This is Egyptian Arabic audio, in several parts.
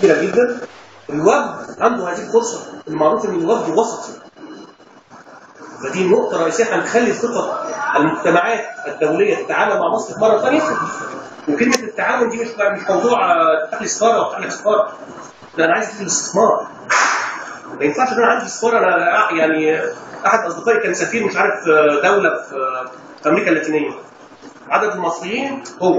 كتيره جدا الوفد عنده هذه الفرصه المعروف ان الوفد وسطي فدي نقطة رئيسية هنخلي ثقة المجتمعات الدولية تتعامل مع مصر مرة ثانية وكلمة التعاون دي مش مش موضوع آه، تفتح لي سفارة وتفتح لك سفارة لا أنا عايز أفتح استثمار ما ينفعش ان انا عندي سفاره انا يعني احد اصدقائي كان سفير مش عارف آه، دوله في آه، في امريكا اللاتينيه عدد المصريين هو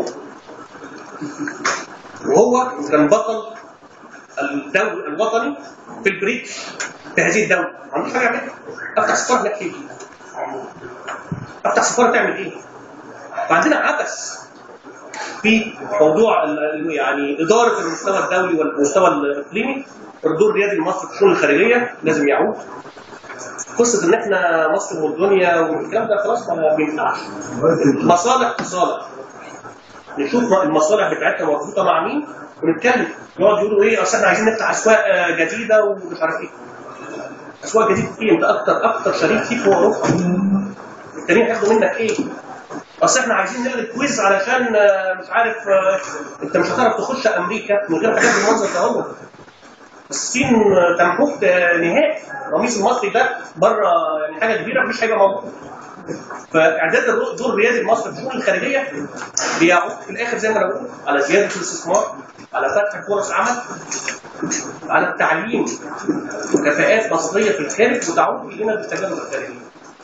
وهو كان بطل الدول الوطني في البريتش في هذه الدوله ما عندوش حاجه يعملها افتح سفاره هناك ليه؟ افتح سفاره تعمل ايه؟ فعندنا عبث في موضوع ال- ال- يعني اداره المستوى الدولي والمستوى الاقليمي الدور الريادي لمصر في الشؤون الخارجيه لازم يعود قصه ان احنا مصر والدنيا والكلام ده خلاص ما بينفعش مصالح تصالح نشوف المصالح بتاعتنا مربوطه مع مين ونتكلم يقعد يقولوا ايه اصل احنا عايزين نفتح اسواق آه، جديده ومش عارف ايه اسواق جديده ايه انت اكتر اكتر شريك فيك هو اوروبا التانيين هياخدوا منك ايه اصل احنا عايزين نعمل كويز علشان آه، مش عارف آه، انت مش هتعرف تخش امريكا من غير حاجات بالمنظر ده هو الصين تمحوك نهائي القميص المصري ده بره يعني حاجه كبيره مفيش حاجه موجوده فاعداد الرو- دور الريادي لمصر في الشؤون الخارجيه بيعود في الاخر زي ما انا بقول على زياده الاستثمار على فتح فرص عمل على التعليم كفاءات مصريه في الخارج وتعود الينا بالتجارب الخارجيه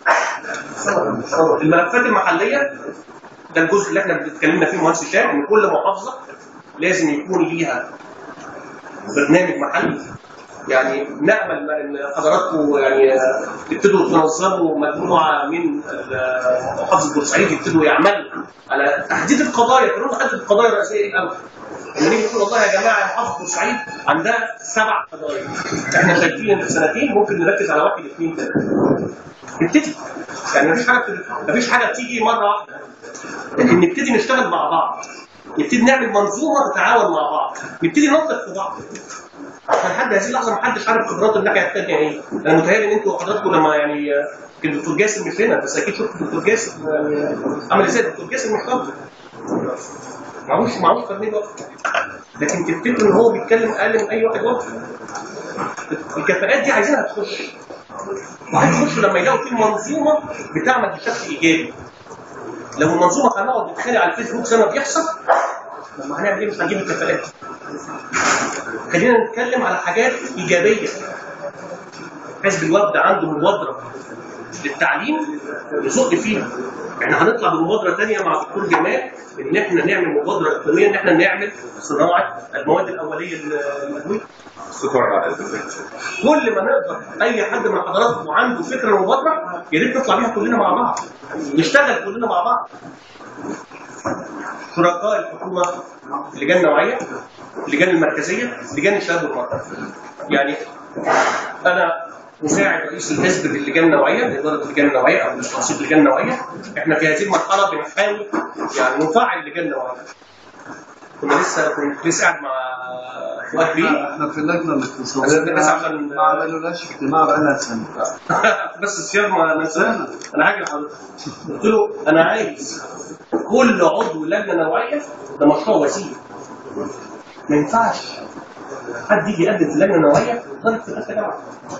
الملفات المحليه ده الجزء اللي احنا اتكلمنا فيه مهندس هشام ان كل محافظه لازم يكون ليها برنامج محلي يعني نامل ان حضراتكم يعني تبتدوا تنظموا مجموعه من ال- محافظه بورسعيد يبتدوا يعملوا على تحديد القضايا كلهم نحدد القضايا الرئيسيه ايه الاول لما نيجي نقول والله يا جماعه محافظه بورسعيد عندها سبع قضايا احنا شايفين ان في سنتين ممكن نركز على واحد اثنين ثلاثه نبتدي يعني مفيش حاجه بت- مفيش حاجه بتيجي مره واحده لكن نبتدي نشتغل مع بعض نبتدي نعمل منظومه تتعاون مع بعض نبتدي ننطق في بعض عشان لحد هذه اللحظه ما حدش عارف خبرات الناحيه الثانيه ايه انا متهيألي ان انتوا حضراتكم لما يعني آه، كان الدكتور جاسم مش هنا بس اكيد شفت الدكتور جاسم يعني عمل ازاي الدكتور جاسم مش خبر معهوش معهوش ترميم وقت لكن تفتكروا ان هو بيتكلم اقل من اي واحد وقت الكفاءات دي عايزينها تخش وهتخش لما يلاقوا في منظومه بتعمل بشكل ايجابي لو المنظومه هنقعد نتخانق على الفيسبوك زي ما بيحصل لما هنعمل ايه مش هنجيب الكفاءات خلينا نتكلم على حاجات ايجابيه حزب الوفد عنده مبادره للتعليم نزق فيها احنا هنطلع بمبادره ثانيه مع الدكتور جمال ان احنا نعمل مبادره اقليميه ان احنا نعمل صناعه المواد الاوليه للادويه كل ما نقدر اي حد من حضراتكم عنده فكره مبادره يا ريت نطلع بيها كلنا مع بعض نشتغل كلنا مع بعض شركاء الحكومه اللجان النوعيه اللجان المركزيه لجان الشباب والمرأة يعني انا مساعد رئيس الحزب في اللجان النوعيه اداره اللجان النوعيه او تنسيق اللجان النوعيه احنا في هذه المرحله بنحاول يعني نفعل اللجان النوعيه كنا لسه كنت لسه قاعد مع فؤاد بيه احنا في اللجنه بس الاقتصاديه عشان- ما عملولناش اجتماع بقالنا سنه بس الصيام ما ننساش انا هاجي لحضرتك قلت له انا عايز كل عضو لجنه نوعيه ده مشروع وسيله ما ينفعش حد يجي يقدم في لجنه نوعيه ضرب في الاخر جامعه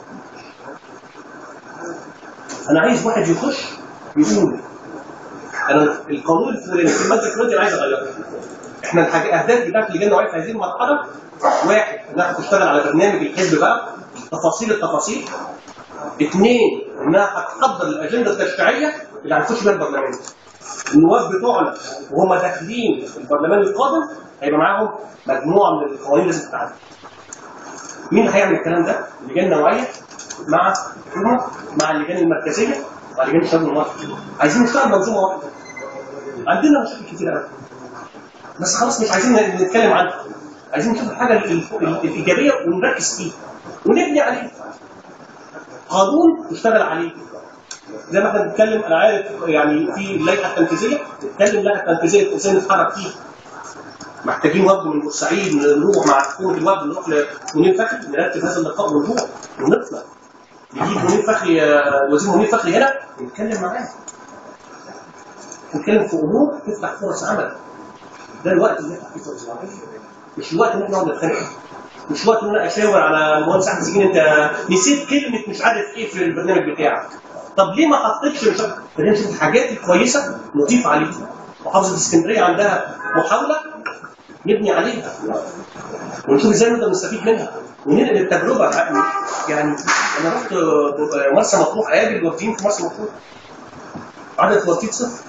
انا عايز واحد يخش يقول انا القانون الفلاني في الماده الفلانيه انا عايز اغيره احنا الحاجة- الاهداف بتاعت اللجان النوعيه في هذه المرحله واحد انها تشتغل على برنامج الحزب بقى تفاصيل التفاصيل اثنين انها هتحضر الاجنده التشريعيه اللي هنخش بيها البرلمان النواب بتوعنا وهم داخلين البرلمان القادم هيبقى معاهم مجموعه من القوانين لازم تتعدل مين هيعمل الكلام ده؟ اللجان النوعيه مع الحكومه مع اللجان المركزيه مع لجان الشباب والمرأة عايزين نشتغل منظومه واحده عندنا مشاكل كتير قوي بس خلاص مش عايزين نتكلم عنها عايزين نشوف الحاجه ال- ال- الايجابيه ونركز فيها ونبني عليه قانون نشتغل عليه زي ما احنا بنتكلم انا عارف يعني في اللائحه التنفيذيه نتكلم اللائحه التنفيذيه ازاي نتحرك فيها محتاجين وفد من بورسعيد نروح مع حكومه الوفد نروح لمنير فخري نرتب هذا اللقاء ونروح ونطلع نجيب منير فخري آه، وزير منير فخري هنا نتكلم معاه نتكلم في امور تفتح فرص عمل ده الوقت اللي نفتح فيه فرص عمل مش الوقت ان احنا نقعد نتخانق مش وقت ان انا اشاور على المهندس احمد سجين انت نسيت كلمه مش عارف ايه في البرنامج بتاعك طب ليه ما حطيتش مش عارف خلينا نشوف الحاجات الكويسه نضيف عليها محافظه اسكندريه عندها محاوله نبني عليها ونشوف ازاي نقدر نستفيد منها وننقل التجربه يعني انا رحت مرسى مطروح اقابل الوافدين في مرسى مطروح عدد الوافدين صفر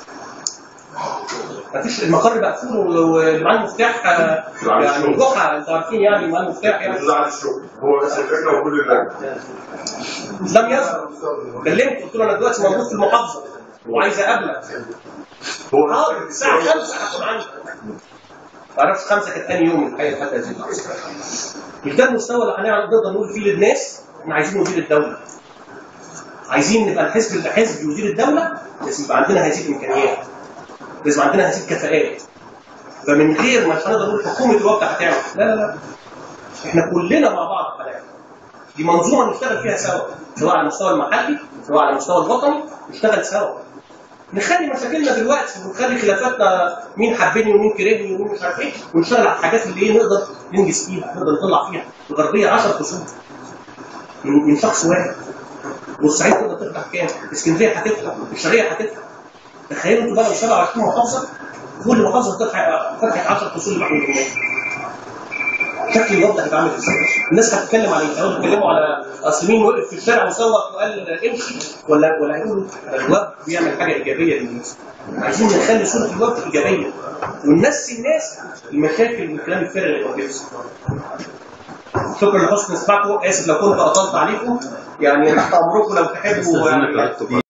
مفيش المقر مقفول واللي معاه المفتاح آه، يعني جحا انتوا عارفين يعني معاه المفتاح يعني مش على الشغل هو بس الفكره وكل اللجنه لم يظهر كلمت قلت له انا دلوقتي موجود في المحافظه وعايز اقابلك هو حاضر الساعه 5 هكون عندك ما اعرفش خمسه كانت ثاني يوم الحقيقه حتى هذه اللحظه مش ده المستوى اللي هنقدر نقدر نقول فيه للناس احنا عايزين ندير الدوله عايزين نبقى الحزب اللي حزب يدير الدوله لازم يبقى عندنا هذه الامكانيات لازم عندنا هذه الكفاءات فمن غير ما مش هنقدر نقول حكومه الوقت هتعمل لا لا لا احنا كلنا مع بعض هنعمل دي منظومه نشتغل فيها سوا سواء على المستوى المحلي سواء على المستوى الوطني نشتغل سوا نخلي مشاكلنا دلوقتي ونخلي خلافاتنا مين حبني ومين كرهني ومين مش عارف ايه ونشتغل على الحاجات اللي ايه نقدر ننجز فيها نقدر نطلع فيها الغربيه 10 خصوم من, من شخص واحد بورسعيد تقدر تفتح كام؟ اسكندريه هتفتح الشرقيه هتفتح تخيلوا انتوا بقى لو 27 محافظه كل محافظه تفتح فتحت 10 فصول لحم الجمهوريه شكل الوضع هيبقى عامل ازاي؟ الناس هتتكلم على ايه؟ هيقعدوا يتكلموا على اصل مين وقف في الشارع وصوت وقال امشي ولا ولا هيقولوا الوفد بيعمل حاجه ايجابيه للناس. عايزين نخلي صوره الوفد ايجابيه وننسي الناس المشاكل والكلام الفارغ اللي بيحصل. شكرا لحسن استماعكم اسف لو كنت اطلت عليكم يعني تحت امركم لو تحبوا يعني